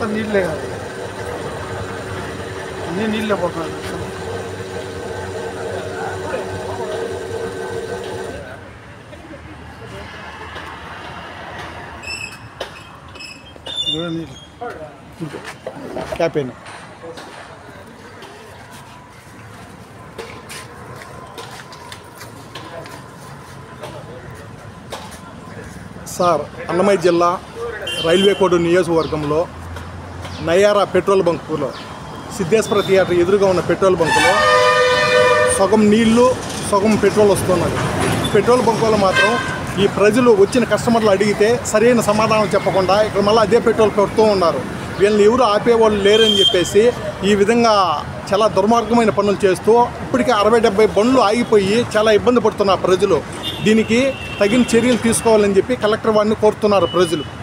అంతా నీళ్ళే కాదు అన్నీ నీళ్ళే పోతున్నాయి ఇదిగో నీళ్ళు ఇంకో క్యాప్ అయినా సార్ అన్నమయ్య జిల్లా రైల్వే కోడ్ నియోజకవర్గంలో నయారా పెట్రోల్ బంకులో సిద్ధేశ్వర థియేటర్ ఎదురుగా ఉన్న పెట్రోల్ బంకులో సగం నీళ్లు సగం పెట్రోల్ వస్తున్నది పెట్రోల్ బంకులో మాత్రం ఈ ప్రజలు వచ్చిన కస్టమర్లు అడిగితే సరైన సమాధానం చెప్పకుండా ఇక్కడ మళ్ళీ అదే పెట్రోల్ పెడుతూ ఉన్నారు వీళ్ళని ఎవరు ఆపేవాళ్ళు లేరని చెప్పేసి ఈ విధంగా చాలా దుర్మార్గమైన పనులు చేస్తూ ఇప్పటికే అరవై డెబ్బై బండ్లు ఆగిపోయి చాలా ఇబ్బంది పడుతున్నారు ప్రజలు దీనికి తగిన చర్యలు తీసుకోవాలని చెప్పి కలెక్టర్ వారిని కోరుతున్నారు ప్రజలు